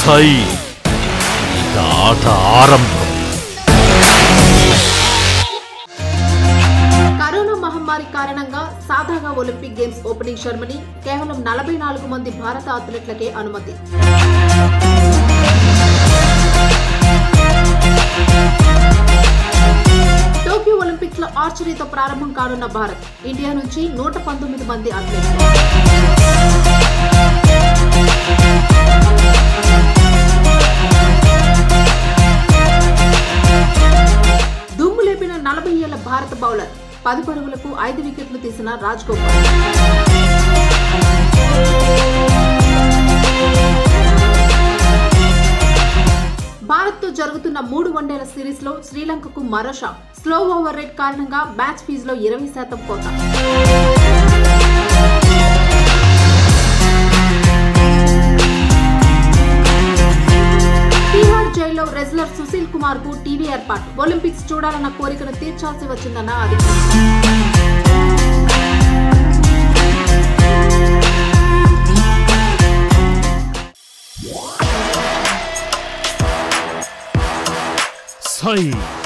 సై ఇక ఆట ఆరంభం కరోనా మహమ్మారి కారణంగా సాదాగా ఒలింపిక్ గేమ్స్ ఓపెనింగ్ సెరమనీ కేవలం నలభై నాలుగు మంది భారత అథ్లెట్లకే అనుమతి టోక్యో ఒలింపిక్స్ లో ఆర్చరీతో ప్రారంభం కానున్న భారత్ ఇండియా నుంచి నూట పంతొమ్మిది మంది అథ్లెట్లు దుమ్ము లేపిన నలభై ఏళ్ల భారత బౌలర్ పది పరుగులకు ఐదు వికెట్లు తీసిన రాజ్ గోపాల్ భారత్ తో జరుగుతున్న మూడు వన్డేల సిరీస్ లో శ్రీలంకకు మరో షాక్ స్లో ఓవర్ రేట్ కారణంగా మ్యాచ్ ఫీజులో ఇరవై శాతం కోత తీహార్ జైల్లో రెజ్లర్ సుశీల్ కుమార్ కు టీవీ ఏర్పాటు ఒలింపిక్స్ చూడాలన్న కోరికను తీర్చాల్సి వచ్చిందన్న అధికారులు సై